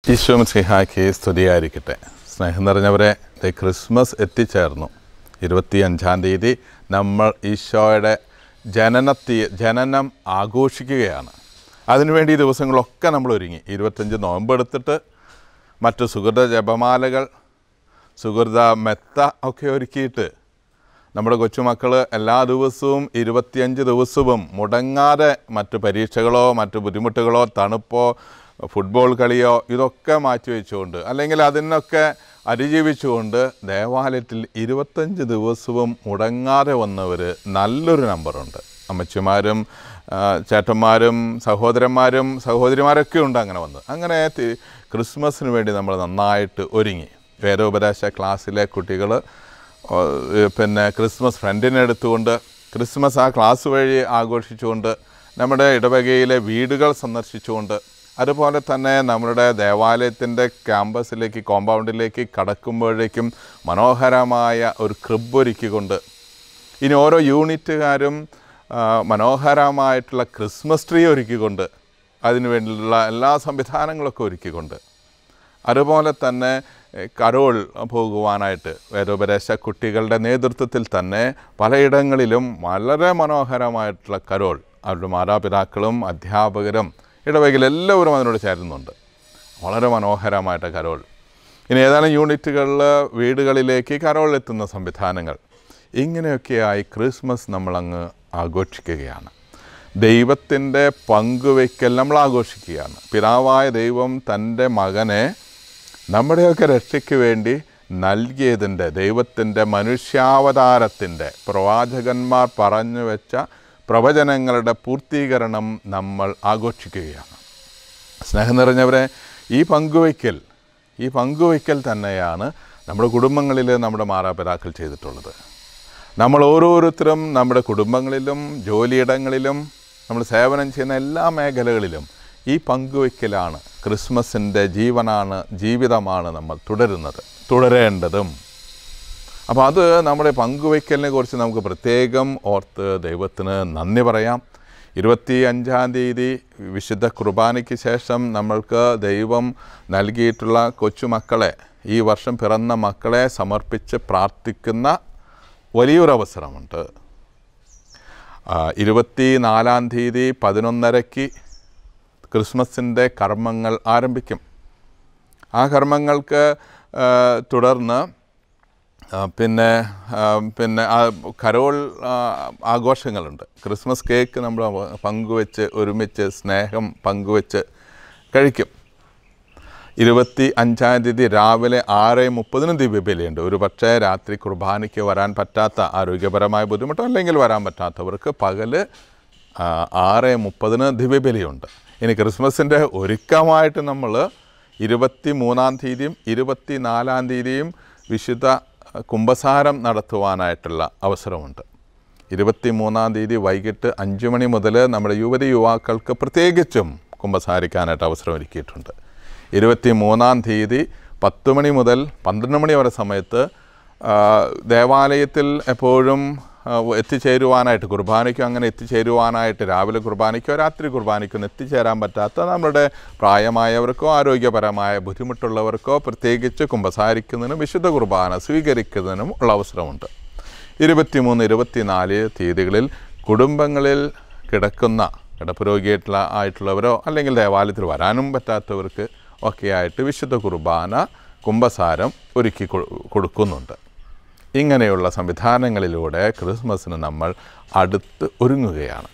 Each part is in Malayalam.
ഈശോ മിശിഹായ്ക്ക് സ്തുതിയായിരിക്കട്ടെ സ്നേഹം നിറഞ്ഞവരെ ദേ ക്രിസ്മസ് എത്തിച്ചേർന്നു ഇരുപത്തി അഞ്ചാം തീയതി നമ്മൾ ഈശോയുടെ ജനനത്തി ജനനം ആഘോഷിക്കുകയാണ് അതിനുവേണ്ടി ഈ ദിവസങ്ങളൊക്കെ നമ്മൾ ഒരുങ്ങി ഇരുപത്തഞ്ച് നോമ്പെടുത്തിട്ട് മറ്റു സുഹൃത ജപമാലകൾ സുഹൃത മെത്ത ഒക്കെ ഒരുക്കിയിട്ട് നമ്മുടെ കൊച്ചുമക്കൾ എല്ലാ ദിവസവും ഇരുപത്തിയഞ്ച് ദിവസവും മുടങ്ങാതെ മറ്റ് പരീക്ഷകളോ മറ്റ് ബുദ്ധിമുട്ടുകളോ തണുപ്പോ ഫുട്ബോൾ കളിയോ ഇതൊക്കെ മാറ്റിവെച്ചുകൊണ്ട് അല്ലെങ്കിൽ അതിനൊക്കെ അതിജീവിച്ചുകൊണ്ട് ദേവാലയത്തിൽ ഇരുപത്തഞ്ച് ദിവസവും മുടങ്ങാതെ വന്നവർ നല്ലൊരു നമ്പറുണ്ട് അമ്മച്ചിമാരും ആ, ചേട്ടന്മാരും സഹോദരന്മാരും സഹോദരിമാരൊക്കെ ഉണ്ട് അങ്ങനെ വന്ന് അങ്ങനെ തി- ക്രിസ്മസിന് വേണ്ടി നമ്മൾ നന്നായിട്ട് ഒരുങ്ങി വേദോപദേശ ക്ലാസ്സിലെ കുട്ടികൾ ഓ, ഏ, പിന്നെ ക്രിസ്മസ് ഫ്രണ്ടിനെ എടുത്തുകൊണ്ട് ക്രിസ്മസ് ആ ക്ലാസ് വഴി ആഘോഷിച്ചുകൊണ്ട് നമ്മുടെ ഇടവകയിലെ വീടുകൾ സന്ദർശിച്ചുകൊണ്ട് അതുപോലെ തന്നെ നമ്മുടെ ദേവാലയത്തിൻ്റെ ക്യാമ്പസിലേക്ക് കോമ്പൗണ്ടിലേക്ക് കടക്കുമ്പോഴേക്കും മനോഹരമായ ഒരു ക്രിബ് ഒരുക്കിക്കൊണ്ട് ഇനി ഓരോ യൂണിറ്റുകാരും ആ, മനോഹരമായിട്ടുള്ള ക്രിസ്മസ് ട്രീ ഒരുക്കിക്കൊണ്ട് അതിനു വേണ്ടിയുള്ള എല്ലാ സംവിധാനങ്ങളൊക്കെ ഒരുക്കിക്കൊണ്ട് അതുപോലെ തന്നെ എഹ്, കരോൾ പോകുവാനായിട്ട് വേദോപദേശ കുട്ടികളുടെ നേതൃത്വത്തിൽ തന്നെ പലയിടങ്ങളിലും വളരെ മനോഹരമായിട്ടുള്ള കരോൾ അവരുടെ മാതാപിതാക്കളും അധ്യാപകരും ഇടവകയിൽ എല്ലാവരും അതിനോട് ചേരുന്നുണ്ട് വളരെ മനോഹരമായിട്ട് കരോൾ ഇനി ഏതാനും യൂണിറ്റുകളിൽ വീടുകളിലേക്ക് കരോൾ എത്തുന്ന സംവിധാനങ്ങൾ ഇങ്ങനെയൊക്കെയായി ക്രിസ്മസ് നമ്മളങ്ങ് ആഘോഷിക്കുകയാണ് ദൈവത്തിൻ്റെ പങ്കുവയ്ക്കൽ നമ്മൾ ആഘോഷിക്കുകയാണ് പിതാവായ ദൈവം തൻ്റെ മകനെ നമ്മുടെയൊക്കെ രക്ഷയ്ക്ക് വേണ്ടി നൽകിയതിൻ്റെ ദൈവത്തിൻ്റെ മനുഷ്യാവതാരത്തിൻ്റെ പ്രവാചകന്മാർ പറഞ്ഞു വെച്ച പ്രവചനങ്ങളുടെ പൂർത്തീകരണം നമ്മൾ ആഘോഷിക്കുകയാണ് സ്നേഹം നിറഞ്ഞവരെ ഈ പങ്കുവയ്ക്കൽ ഈ പങ്കുവയ്ക്കൽ തന്നെയാണ് നമ്മുടെ കുടുംബങ്ങളിൽ നമ്മുടെ മാതാപിതാക്കൾ ചെയ്തിട്ടുള്ളത് നമ്മൾ ഓരോരുത്തരും നമ്മുടെ കുടുംബങ്ങളിലും ജോലിയിടങ്ങളിലും നമ്മൾ സേവനം ചെയ്യുന്ന എല്ലാ മേഖലകളിലും ഈ പങ്കുവയ്ക്കലാണ് ക്രിസ്മസിൻ്റെ ജീവനാണ് ജീവിതമാണ് നമ്മൾ തുടരുന്നത് തുടരേണ്ടതും അപ്പോൾ അത് നമ്മുടെ പങ്കുവയ്ക്കലിനെ കുറിച്ച് നമുക്ക് പ്രത്യേകം ഓർത്ത് ദൈവത്തിന് നന്ദി പറയാം ഇരുപത്തി അഞ്ചാം തീയതി വിശുദ്ധ കുർബാനയ്ക്ക് ശേഷം നമ്മൾക്ക് ദൈവം നൽകിയിട്ടുള്ള കൊച്ചുമക്കളെ ഈ വർഷം പിറന്ന മക്കളെ സമർപ്പിച്ച് പ്രാർത്ഥിക്കുന്ന വലിയൊരു അവസരമുണ്ട് ഇരുപത്തി നാലാം തീയതി പതിനൊന്നരയ്ക്ക് ക്രിസ്മസിൻ്റെ കർമ്മങ്ങൾ ആരംഭിക്കും ആ കർമ്മങ്ങൾക്ക് ആ, തുടർന്ന് ആ, പിന്നെ ആ, പിന്നെ ആ കരോൾ ആ, ആഘോഷങ്ങളുണ്ട് ക്രിസ്മസ് കേക്ക് നമ്മൾ പങ്കുവെച്ച് ഒരുമിച്ച് സ്നേഹം പങ്കുവെച്ച് കഴിക്കും ഇരുപത്തി അഞ്ചാം തീയതി രാവിലെ ആറ് മുപ്പതിനും ദിവ്യബലിയുണ്ട് ഒരു പക്ഷേ രാത്രി കുർബാനയ്ക്ക് വരാൻ പറ്റാത്ത ആരോഗ്യപരമായ ബുദ്ധിമുട്ടോ അല്ലെങ്കിൽ വരാൻ പറ്റാത്തവർക്ക് പകല് ആ, ആറ് മുപ്പതിന് ദിവ്യബലിയുണ്ട് ഇനി ക്രിസ്മസിൻ്റെ ഒരുക്കമായിട്ട് നമ്മൾ ഇരുപത്തി മൂന്നാം തീയതിയും ഇരുപത്തി നാലാം തീയതിയും വിശുദ്ധ കുംഭസാരം നടത്തുവാനായിട്ടുള്ള അവസരമുണ്ട് ഇരുപത്തി മൂന്നാം തീയതി വൈകിട്ട് അഞ്ച് മണി മുതൽ നമ്മുടെ യുവതി യുവാക്കൾക്ക് പ്രത്യേകിച്ചും കുമ്പസാരിക്കാനായിട്ട് അവസരം ഒരുക്കിയിട്ടുണ്ട് ഇരുപത്തി മൂന്നാം തീയതി പത്ത് മണി മുതൽ പന്ത്രണ്ട് മണി വരെ സമയത്ത് ആ, ദേവാലയത്തിൽ എപ്പോഴും ആ, എത്തിച്ചേരുവാനായിട്ട് കുർബാനയ്ക്കും അങ്ങനെ എത്തിച്ചേരുവാനായിട്ട് രാവിലെ കുർബാനയ്ക്കോ രാത്രി കുർബാനയ്ക്കോ ഒന്നും എത്തിച്ചേരാൻ പറ്റാത്ത നമ്മുടെ പ്രായമായവർക്കോ ആരോഗ്യപരമായ ബുദ്ധിമുട്ടുള്ളവർക്കോ പ്രത്യേകിച്ച് കുമ്പസാരിക്കുന്നതിനും വിശുദ്ധ കുർബാന സ്വീകരിക്കുന്നതിനും ഉള്ള അവസരമുണ്ട് ഇരുപത്തിമൂന്ന് ഇരുപത്തിനാല് തീയതികളിൽ കുടുംബങ്ങളിൽ കിടക്കുന്ന കിടപ്പുരോഗിയായിട്ടുള്ള ആയിട്ടുള്ളവരോ അല്ലെങ്കിൽ ദേവാലയത്തിൽ വരാനും പറ്റാത്തവർക്ക് ഒക്കെ ആയിട്ട് വിശുദ്ധ കുർബാന കുംഭസാരം ഒരുക്കി കൊ- കൊടുക്കുന്നുണ്ട് ഇങ്ങനെയുള്ള സംവിധാനങ്ങളിലൂടെ ക്രിസ്മസിന് നമ്മൾ അടുത്ത് ഒരുങ്ങുകയാണ്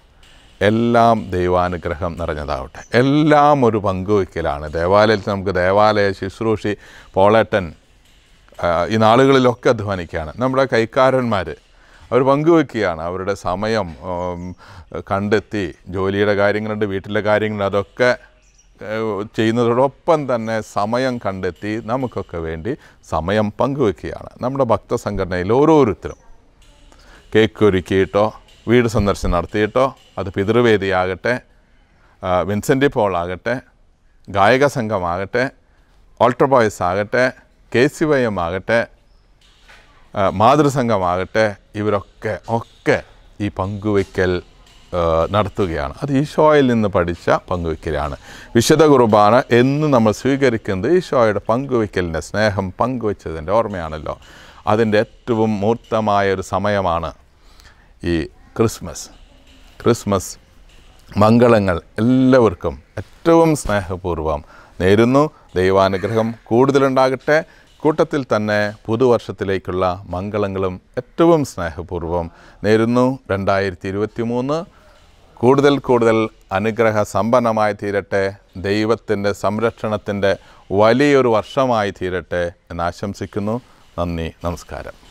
എല്ലാം ദൈവാനുഗ്രഹം നിറഞ്ഞതാവട്ടെ എല്ലാം ഒരു പങ്കുവയ്ക്കലാണ് ദേവാലയത്തിൽ നമുക്ക് ദേവാലയ ശുശ്രൂഷി പോളേട്ടൻ ആ, ഈ നാളുകളിലൊക്കെ അധ്വാനിക്കുകയാണ് നമ്മുടെ കൈക്കാരന്മാർ അവർ പങ്കുവെക്കുകയാണ് അവരുടെ സമയം ഉം, കണ്ടെത്തി ജോലിയുടെ കാര്യങ്ങളുണ്ട് വീട്ടിലെ കാര്യങ്ങളുണ്ട് അതൊക്കെ ഏഹ്, ചെയ്യുന്നതോടൊപ്പം തന്നെ സമയം കണ്ടെത്തി നമുക്കൊക്കെ വേണ്ടി സമയം പങ്കുവെക്കുകയാണ് നമ്മുടെ ഭക്തസംഘടനയിൽ ഓരോരുത്തരും കേക്ക് ഒരുക്കിയിട്ടോ വീട് സന്ദർശനം നടത്തിയിട്ടോ അത് പിതൃവേദിയാകട്ടെ ആ, വിൻസെൻ്റ് പോൾ ആകട്ടെ ഗായക സംഘമാകട്ടെ ഓൾട്ടർ ബോയ്സ് ആകട്ടെ കെ സി വൈ എം ആകട്ടെ ആ, മാതൃസംഘമാകട്ടെ ഇവരൊക്കെ ഒക്കെ ഈ പങ്കുവയ്ക്കൽ ആ, നടത്തുകയാണ് അത് ഈശോയിൽ നിന്ന് പഠിച്ച പങ്കുവയ്ക്കലാണ് വിശുദ്ധ കുർബാന എന്ന് നമ്മൾ സ്വീകരിക്കുന്നത് ഈശോയുടെ പങ്കുവയ്ക്കലിൻ്റെ സ്നേഹം പങ്കുവച്ചതിൻ്റെ ഓർമ്മയാണല്ലോ അതിൻ്റെ ഏറ്റവും മൂർത്തമായ ഒരു സമയമാണ് ഈ ക്രിസ്മസ് ക്രിസ്മസ് മംഗളങ്ങൾ എല്ലാവർക്കും ഏറ്റവും സ്നേഹപൂർവ്വം നേരുന്നു ദൈവാനുഗ്രഹം കൂടുതലുണ്ടാകട്ടെ കൂട്ടത്തിൽ തന്നെ പുതുവർഷത്തിലേക്കുള്ള മംഗളങ്ങളും ഏറ്റവും സ്നേഹപൂർവ്വം നേരുന്നു രണ്ടായിരത്തി ഇരുപത്തി മൂന്ന് കൂടുതൽ കൂടുതൽ അനുഗ്രഹ സമ്പന്നമായി തീരട്ടെ ദൈവത്തിൻ്റെ സംരക്ഷണത്തിൻ്റെ വലിയൊരു വർഷമായി തീരട്ടെ എന്ന് ആശംസിക്കുന്നു നന്ദി നമസ്കാരം